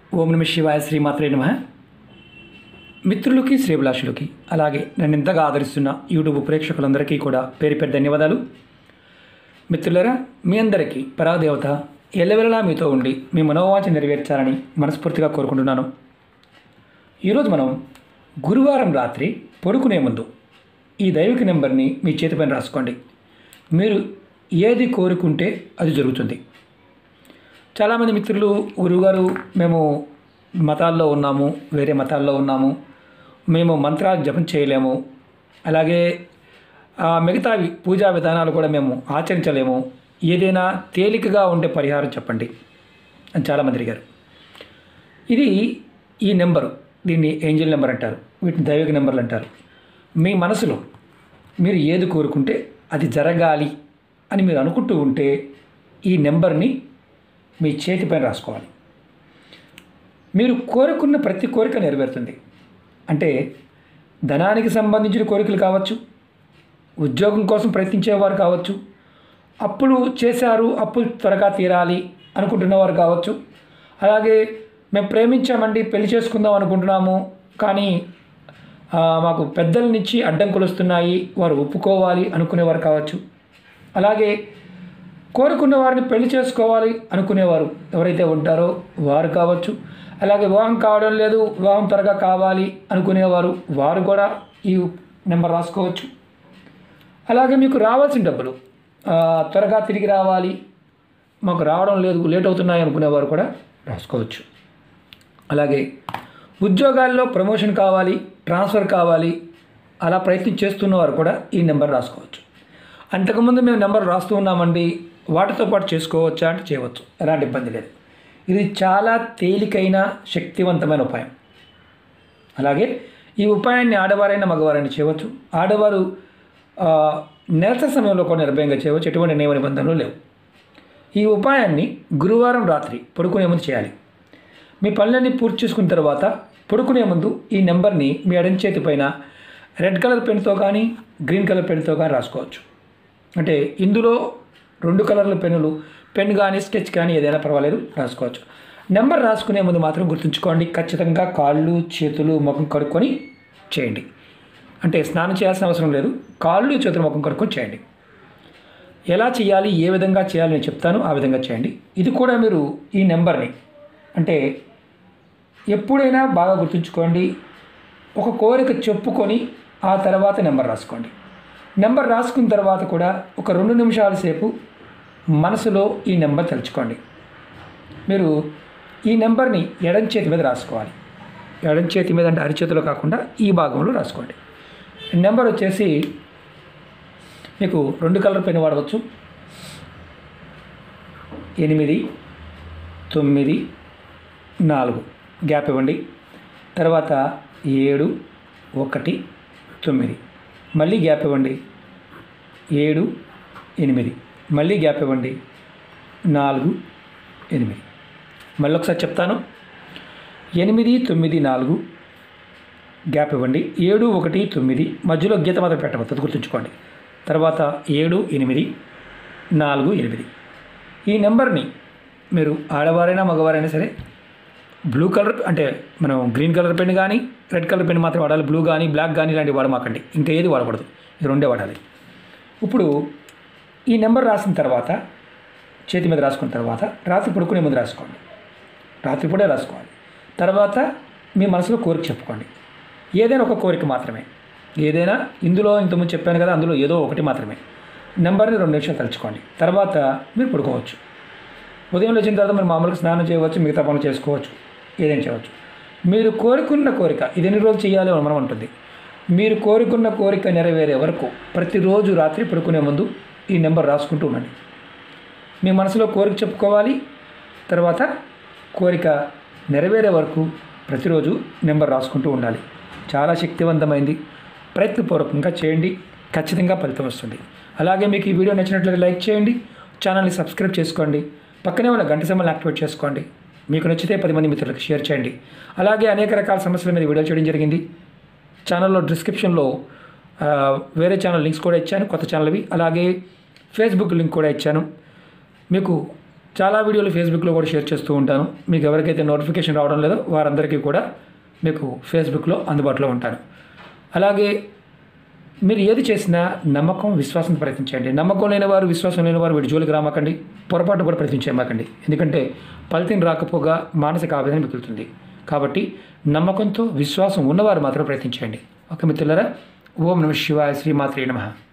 ఓం నమ శివాయ శ్రీమాత్రే నమ మిత్రులకి శ్రీభిలాషులకి అలాగే నన్ను ఇంతగా ఆదరిస్తున్న యూట్యూబ్ ప్రేక్షకులందరికీ కూడా పేరు పేరు ధన్యవాదాలు మిత్రులరా మీ అందరికీ పరాదేవత ఎల్లవెల్లలా మీతో ఉండి మీ మనోవాంఛ నెరవేర్చాలని మనస్ఫూర్తిగా కోరుకుంటున్నాను ఈరోజు మనం గురువారం రాత్రి పడుకునే ముందు ఈ దైవిక నెంబర్ని మీ చేతిపైన రాసుకోండి మీరు ఏది కోరుకుంటే అది జరుగుతుంది చాలామంది మిత్రులు గురువుగారు మేము మతాల్లో ఉన్నాము వేరే మతాల్లో ఉన్నాము మేము మంత్రాలు జపం చేయలేము అలాగే ఆ, మిగతావి పూజా విధానాలు కూడా మేము ఆచరించలేము ఏదైనా తేలికగా ఉండే పరిహారం చెప్పండి అని చాలామంది అడిగారు ఇది ఈ నెంబరు దీన్ని ఏంజల్ నెంబర్ అంటారు వీటిని దైవిక నెంబర్లు అంటారు మీ మనసులో మీరు ఏది కోరుకుంటే అది జరగాలి అని మీరు అనుకుంటూ ఉంటే ఈ నెంబర్ని మీ చేతిపైన రాసుకోవాలి మీరు కోరుకున్న ప్రతి కోరిక నెరవేరుతుంది అంటే ధనానికి సంబంధించిన కోరికలు కావచ్చు ఉద్యోగం కోసం ప్రయత్నించేవారు కావచ్చు అప్పులు చేశారు అప్పులు త్వరగా తీరాలి అనుకుంటున్నవారు కావచ్చు అలాగే మేము ప్రేమించామండి పెళ్లి చేసుకుందాం అనుకుంటున్నాము కానీ ఆ, మాకు పెద్దల నుంచి అడ్డంకులు వస్తున్నాయి వారు ఒప్పుకోవాలి అనుకునేవారు కావచ్చు అలాగే కోరుకున్న వారిని పెళ్లి చేసుకోవాలి అనుకునేవారు ఎవరైతే ఉంటారో వారు కావచ్చు అలాగే వివాహం కావడం లేదు వివాహం త్వరగా కావాలి అనుకునేవారు వారు కూడా ఈ నెంబర్ రాసుకోవచ్చు అలాగే మీకు రావాల్సిన డబ్బులు ఆ, త్వరగా తిరిగి రావాలి మాకు రావడం లేదు లేట్ అవుతున్నాయి అనుకునేవారు కూడా రాసుకోవచ్చు అలాగే ఉద్యోగాల్లో ప్రమోషన్ కావాలి ట్రాన్స్ఫర్ కావాలి అలా ప్రయత్నం చేస్తున్నవారు కూడా ఈ నెంబర్ రాసుకోవచ్చు అంతకుముందు మేము నెంబర్ రాస్తూ ఉన్నామండి వాటితో పాటు చేసుకోవచ్చా అంటే చేయవచ్చు ఎలాంటి ఇబ్బంది లేదు ఇది చాలా తేలికైన శక్తివంతమైన ఉపాయం అలాగే ఈ ఉపాయాన్ని ఆడవారైనా మగవారైనా చేయవచ్చు ఆడవారు ఆ, నెలసరి సమయంలో కూడా నిర్భయంగా చేయవచ్చు ఎటువంటి నియమ నిబంధనలు లేవు ఈ ఉపాయాన్ని గురువారం రాత్రి పడుకునే ముందు చేయాలి మీ పనులన్నీ పూర్తి చేసుకున్న తర్వాత పడుకునే ముందు ఈ నెంబర్ని మీ ఎడం చేతి పైన రెడ్ కలర్ పెన్తో కానీ గ్రీన్ కలర్ పెన్తో కానీ రాసుకోవచ్చు అంటే ఇందులో రెండు కలర్ల పెన్నులు పెన్ కానీ స్కెచ్ కానీ ఏదైనా పర్వాలేదు రాసుకోవచ్చు నెంబర్ రాసుకునే ముందు మాత్రం గుర్తుంచుకోండి ఖచ్చితంగా కాళ్ళు చేతులు ముఖం కడుక్కొని చేయండి అంటే స్నానం చేయాల్సిన అవసరం లేదు కాళ్ళు చేతులు ముఖం కడుక్కొని చేయండి ఎలా చేయాలి ఏ విధంగా చేయాలి నేను చెప్తాను ఆ విధంగా చేయండి ఇది కూడా మీరు ఈ నెంబర్ని అంటే ఎప్పుడైనా బాగా గుర్తుంచుకోండి ఒక కోరిక చెప్పుకొని ఆ తర్వాత నెంబర్ రాసుకోండి నెంబర్ రాసుకున్న తర్వాత కూడా ఒక రెండు నిమిషాల సేపు మనసులో ఈ నెంబర్ తలుచుకోండి మీరు ఈ నెంబర్ని ఎడం చేతి మీద రాసుకోవాలి ఎడం చేతి మీద అంటే అరిచేతిలో కాకుండా ఈ భాగంలో రాసుకోండి నెంబర్ వచ్చేసి మీకు రెండు కలర్ పెన్ వాడవచ్చు ఎనిమిది తొమ్మిది నాలుగు గ్యాప్ ఇవ్వండి తర్వాత ఏడు ఒకటి తొమ్మిది మళ్ళీ గ్యాప్ ఇవ్వండి ఏడు ఎనిమిది మళ్ళీ గ్యాప్ ఇవ్వండి నాలుగు ఎనిమిది మళ్ళీ ఒకసారి చెప్తాను ఎనిమిది తొమ్మిది నాలుగు గ్యాప్ ఇవ్వండి ఏడు ఒకటి తొమ్మిది మధ్యలో గీత మాత్రం పెట్టవద్దు అది గుర్తుంచుకోండి తర్వాత ఏడు ఎనిమిది నాలుగు ఎనిమిది ఈ నెంబర్ని మీరు ఆడవారైనా మగవారైనా సరే బ్లూ కలర్ అంటే మనం గ్రీన్ కలర్ పెన్ కానీ రెడ్ కలర్ పెన్ మాత్రం వాడాలి బ్లూ కానీ బ్లాక్ కానీ ఇలాంటివి వాడమాకండి ఇంకా ఏది వాడకూడదు ఇది రెండే వాడాలి ఇప్పుడు ఈ నెంబర్ రాసిన తర్వాత చేతి మీద రాసుకున్న తర్వాత రాత్రి పడుకునే ముందు రాసుకోండి రాత్రిపూటే రాసుకోవాలి తర్వాత మీ మనసులో కోరిక చెప్పుకోండి ఏదైనా ఒక కోరిక మాత్రమే ఏదైనా ఇందులో ఇంతకుముందు చెప్పాను కదా అందులో ఏదో ఒకటి మాత్రమే నెంబర్ని రెండు నిమిషాలు తలుచుకోండి తర్వాత మీరు పడుకోవచ్చు ఉదయం లేచిన తర్వాత మీరు మామూలుగా స్నానం చేయవచ్చు మిగతా పనులు చేసుకోవచ్చు ఏదైనా చేయవచ్చు మీరు కోరుకున్న కోరిక ఇది ఎన్ని రోజులు చేయాలి అని మనం ఉంటుంది మీరు కోరుకున్న కోరిక నెరవేరే వరకు ప్రతిరోజు రాత్రి పడుకునే ముందు ఈ నెంబర్ రాసుకుంటూ ఉండండి మీ మనసులో కోరిక చెప్పుకోవాలి తర్వాత కోరిక నెరవేరే వరకు ప్రతిరోజు నెంబర్ రాసుకుంటూ ఉండాలి చాలా శక్తివంతమైంది ప్రయత్నపూర్వకంగా చేయండి ఖచ్చితంగా ఫలితం వస్తుంది అలాగే మీకు ఈ వీడియో నచ్చినట్లయితే లైక్ చేయండి ఛానల్ని సబ్స్క్రైబ్ చేసుకోండి పక్కనే ఉన్న గంట సింబల్ని యాక్టివేట్ చేసుకోండి మీకు నచ్చితే పది మంది మిత్రులకు షేర్ చేయండి అలాగే అనేక రకాల సమస్యల మీద వీడియో చేయడం జరిగింది ఛానల్లో డిస్క్రిప్షన్లో ఆ, వేరే ఛానల్ లింక్స్ కూడా ఇచ్చాను కొత్త ఛానల్వి అలాగే ఫేస్బుక్ లింక్ కూడా ఇచ్చాను మీకు చాలా వీడియోలు ఫేస్బుక్లో కూడా షేర్ చేస్తూ ఉంటాను మీకు ఎవరికైతే నోటిఫికేషన్ రావడం లేదో వారందరికీ కూడా మీకు ఫేస్బుక్లో అందుబాటులో ఉంటాను అలాగే మీరు ఏది చేసినా నమ్మకం విశ్వాసం ప్రయత్నించండి నమ్మకం లేని వారు విశ్వాసం లేని వారు వీటి జోలికి రామాకండి పొరపాటు కూడా ప్రయత్నించేమాకండి ఎందుకంటే ఫలితం రాకపోగా మానసిక ఆవేదన మిగులుతుంది కాబట్టి నమ్మకంతో విశ్వాసం ఉన్నవారు మాత్రం ప్రయత్నించండి ఓకే మిత్రులారా ఓం నమ శివాయ శ్రీమాత్రే నమః